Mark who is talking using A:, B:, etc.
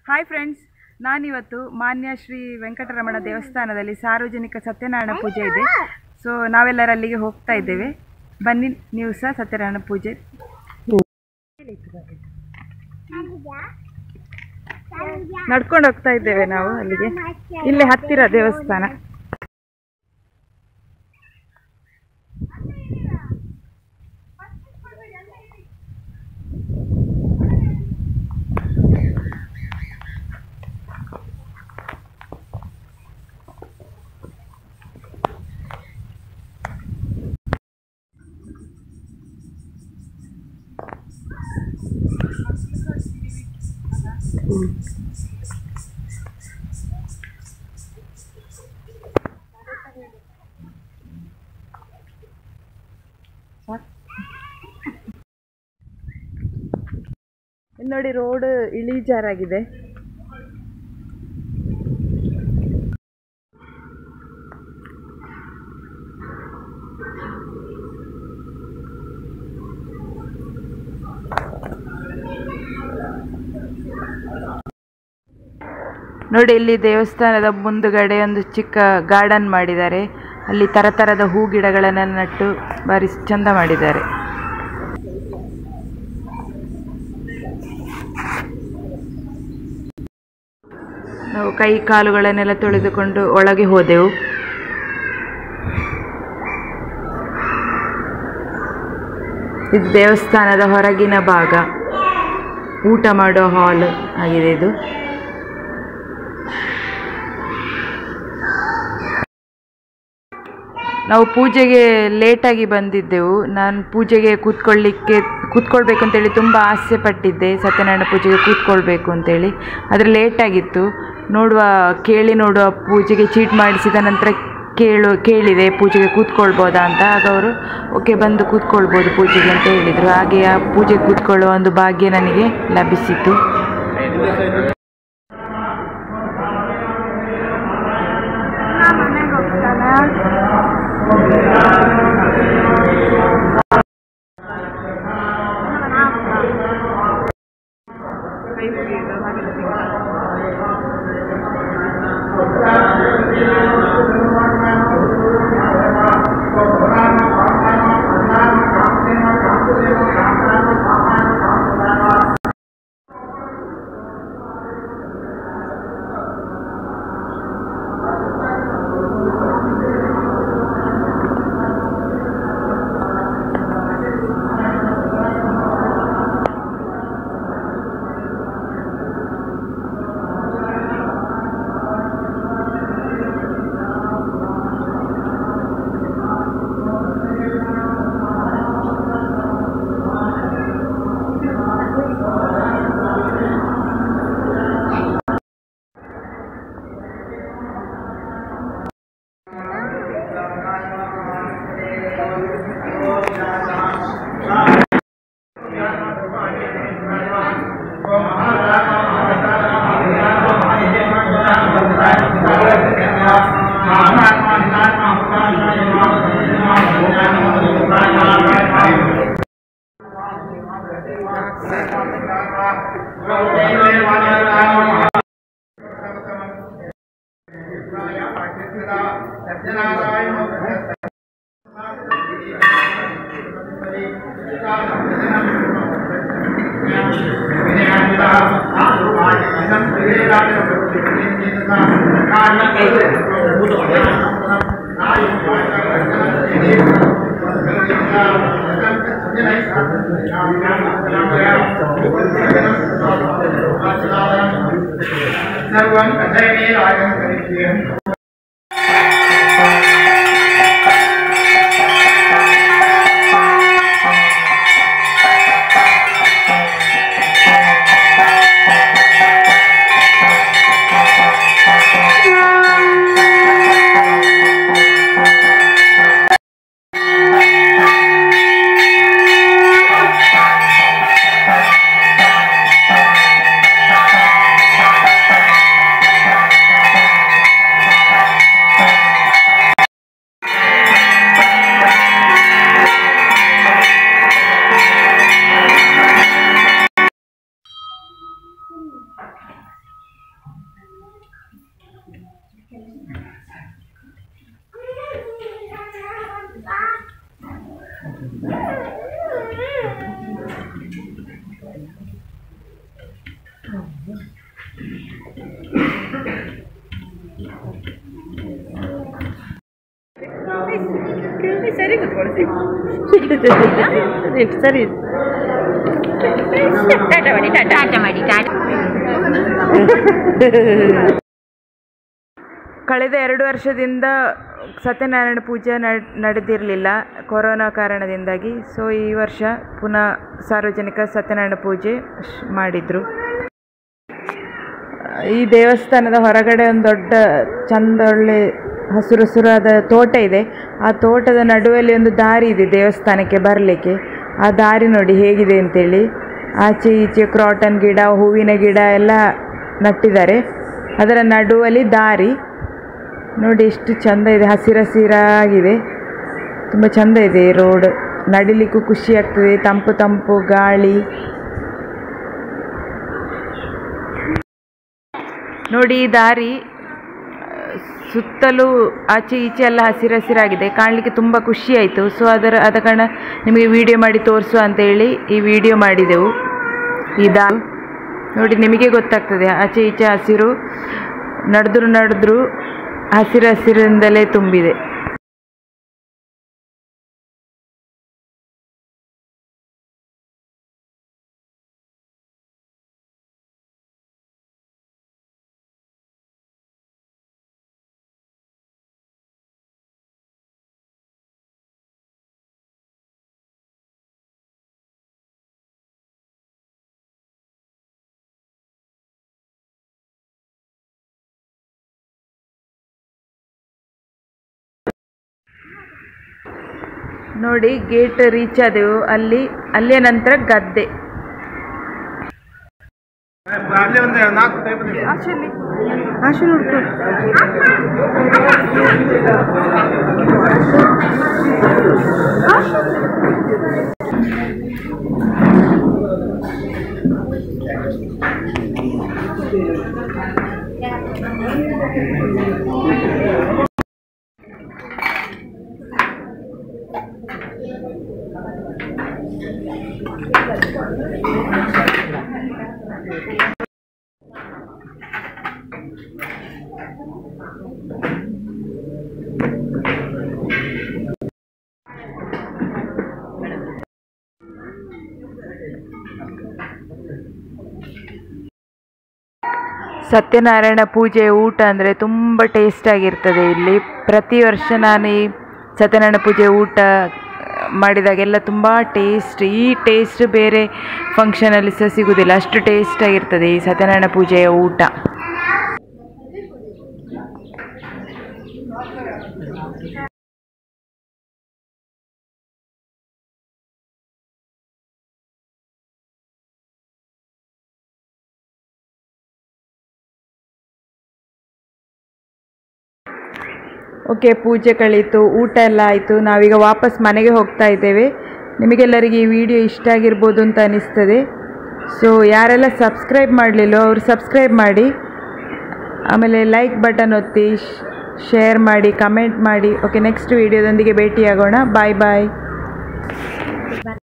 A: hi friends ನಾನಿವತ್ತು ಮಾನ್ಯ ಶ್ರೀ ವೆಂಕಟರಮಣ ದೇವಸ್ಥಾನದಲ್ಲಿ ಸಾರ್ವಜನಿಕ ಸತ್ಯನಾರಾಯಣ ಪೂಜೆ ಇದೆ ಸೊ ನಾವೆಲ್ಲರೂ ಅಲ್ಲಿಗೆ ಹೋಗ್ತಾ ಇದ್ದೇವೆ ಬನ್ನಿ ನೀವು ಸಹ ಸತ್ಯನಾರಾಯಣ ಪೂಜೆ ನಡ್ಕೊಂಡು ಹೋಗ್ತಾ ಇದ್ದೇವೆ ನಾವು ಅಲ್ಲಿಗೆ ಇಲ್ಲಿ ಹತ್ತಿರ ದೇವಸ್ಥಾನ ಇಲ್ಲಿ ನೋಡಿ ರೋಡ್ ಇಳಿಜಾರಾಗಿದೆ ನೋಡಿ ಇಲ್ಲಿ ದೇವಸ್ಥಾನದ ಮುಂದುಗಡೆ ಒಂದು ಚಿಕ್ಕ ಗಾರ್ಡನ್ ಮಾಡಿದ್ದಾರೆ ಅಲ್ಲಿ ತರತರದ ಹೂ ಗಿಡಗಳನ್ನು ನಟ್ಟು ಬಾರಿ ಚಂದ ಮಾಡಿದ್ದಾರೆ ನಾವು ಕೈ ಕಾಲುಗಳನ್ನೆಲ್ಲ ತೊಳೆದುಕೊಂಡು ಒಳಗೆ ಹೋದೆವು ಇದು ದೇವಸ್ಥಾನದ ಹೊರಗಿನ ಭಾಗ ಊಟ ಮಾಡೋ ಹಾಲ್ ಆಗಿದೆ ಇದು ನಾವು ಪೂಜೆಗೆ ಲೇಟಾಗಿ ಬಂದಿದ್ದೆವು ನಾನು ಪೂಜೆಗೆ ಕೂತ್ಕೊಳ್ಳಿಕ್ಕೆ ಕೂತ್ಕೊಳ್ಬೇಕು ಅಂತೇಳಿ ತುಂಬ ಆಸೆ ಪಟ್ಟಿದ್ದೆ ಸತ್ಯನಾರಾಯಣ ಪೂಜೆಗೆ ಕೂತ್ಕೊಳ್ಬೇಕು ಅಂತೇಳಿ ಆದರೆ ಲೇಟಾಗಿತ್ತು ನೋಡುವ ಕೇಳಿ ನೋಡುವ ಪೂಜೆಗೆ ಚೀಟ್ ಮಾಡಿಸಿದ ನಂತರ ಕೇಳು ಕೇಳಿದೆ ಪೂಜೆಗೆ ಕೂತ್ಕೊಳ್ಬೋದಾ ಅಂತ ಆಗ ಅವರು ಓಕೆ ಬಂದು ಕೂತ್ಕೊಳ್ಬೋದು ಪೂಜೆಗೆ ಅಂತ ಹೇಳಿದರು ಹಾಗೆ ಆ ಪೂಜೆಗೆ ಕೂತ್ಕೊಳ್ಳುವ ಒಂದು ಭಾಗ್ಯ ನನಗೆ ಲಭಿಸಿತು
B: सर्वं कथयमेवायं करिष्येम्
C: Thank
A: ಸರಿ ಕೂತ್ಕೊಳ್ಳಿ
C: ಸರಿ
A: ಟಾಟಾ ಮಾಡಿ ಟಾಟಾ
C: ಟಾಟಾ ಮಾಡಿ ಟಾಟಾ
A: ಕಳೆದ ಎರಡು ವರ್ಷದಿಂದ ಸತ್ಯನಾರಾಯಣ ಪೂಜೆ ನಡ್ ನಡೆದಿರಲಿಲ್ಲ ಕೊರೋನಾ ಕಾರಣದಿಂದಾಗಿ ಸೊ ಈ ವರ್ಷ ಪುನಃ ಸಾರ್ವಜನಿಕ ಸತ್ಯನಾರಾಯಣ ಪೂಜೆ ಶ್- ಮಾಡಿದರು ಈ ದೇವಸ್ಥಾನದ ಹೊರಗಡೆ ಒಂದು ದೊಡ್ಡ ಚಂದ ಒಳ್ಳೆ ಹಸಿರು ಹಸಿರಾದ ತೋಟ ಇದೆ ಆ ತೋಟದ ನಡುವಲ್ಲಿ ಒಂದು ದಾರಿ ಇದೆ ದೇವಸ್ಥಾನಕ್ಕೆ ಬರಲಿಕ್ಕೆ ಆ ದಾರಿ ನೋಡಿ ಹೇಗಿದೆ ಅಂತೇಳಿ ಆಚೆ ಈಚೆ ಕ್ರಾಟನ್ ಗಿಡ ಹೂವಿನ ಗಿಡ ಎಲ್ಲ ನಟ್ಟಿದ್ದಾರೆ ಅದರ ನಡುವಲ್ಲಿ ದಾರಿ ನೋಡಿ ಎಷ್ಟು ಚಂದ ಇದೆ ಹಸಿರಸಿರಾಗಿದೆ ತುಂಬ ಚಂದ ಇದೆ ಈ ರೋಡ್ ನಡಿಲಿಕ್ಕೂ ಖುಷಿ ಆಗ್ತದೆ ತಂಪು ತಂಪು ಗಾಳಿ ನೋಡಿ ಈ ದಾರಿ ಆ, ಸುತ್ತಲೂ ಆಚೆ ಈಚೆ ಎಲ್ಲ ಹಸಿರಸಿರಾಗಿದೆ ಕಾಣಲಿಕ್ಕೆ ತುಂಬ ಖುಷಿ ಆಯಿತು ಸೊ ಅದರ ಆದ ಕಾರಣ ನಿಮಗೆ ವಿಡಿಯೋ ಮಾಡಿ ತೋರಿಸುವ ಅಂತೇಳಿ ಈ ವಿಡಿಯೋ ಮಾಡಿದೆವು ಈ ದಾ ನೋಡಿ ನಿಮಗೆ ಗೊತ್ತಾಗ್ತದೆ ಆಚೆ ಈಚೆ ಹಸಿರು ನಡೆದ್ರು ನಡೆದ್ರು ಹಸಿರು ಹಸಿರಿಂದಲೇ ತುಂಬಿದೆ ನೋಡಿ ಗೇಟ್ ರೀಚ್ ಆದೆವು ಅಲ್ಲಿ ಅಲ್ಲಿಯ ನಂತರ ಗದ್ದೆ
B: ಅಲ್ಲೇ ಒಂದು ನಾಲ್ಕು ಟೈಪ್ ಇದೆ
A: ಸತ್ಯನಾರಾಯಣ ಪೂಜೆ ಊಟ ಅಂದರೆ ತುಂಬ ಟೇಸ್ಟಾಗಿರ್ತದೆ ಇಲ್ಲಿ ಪ್ರತಿ ವರ್ಷ ನಾನು ಈ ಸತ್ಯನಾರಾಯಣ ಪೂಜೆ ಊಟ ಮಾಡಿದಾಗೆಲ್ಲ ತುಂಬ ಟೇಸ್ಟ್ ಈ ಟೇಸ್ಟ್ ಬೇರೆ ಫಂಕ್ಷನಲ್ಲಿ ಸಹ ಸಿಗೋದಿಲ್ಲ ಅಷ್ಟು ಟೇಸ್ಟಾಗಿರ್ತದೆ ಈ ಸತ್ಯನಾರಾಯಣ ಪೂಜೆಯ ಊಟ ಓಕೆ ಪೂಜೆ ಕಳೀತು ಊಟ ಎಲ್ಲ ಆಯಿತು ನಾವೀಗ ವಾಪಸ್ ಮನೆಗೆ ಹೋಗ್ತಾ ಇದ್ದೇವೆ ನಿಮಗೆಲ್ಲರಿಗೆ ಈ ವಿಡಿಯೋ ಇಷ್ಟ ಆಗಿರ್ಬೋದು ಅಂತ ಅನಿಸ್ತದೆ ಸೊ ಯಾರೆಲ್ಲ ಸಬ್ಸ್ಕ್ರೈಬ್ ಮಾಡಲಿಲ್ಲೋ ಅವರು ಸಬ್ಸ್ಕ್ರೈಬ್ ಮಾಡಿ ಆಮೇಲೆ ಲೈಕ್ ಬಟನ್ ಒತ್ತಿ ಶೇರ್ ಮಾಡಿ ಕಮೆಂಟ್ ಮಾಡಿ ಓಕೆ ನೆಕ್ಸ್ಟ್ ವಿಡಿಯೋದೊಂದಿಗೆ ಭೇಟಿಯಾಗೋಣ ಬಾಯ್ ಬಾಯ್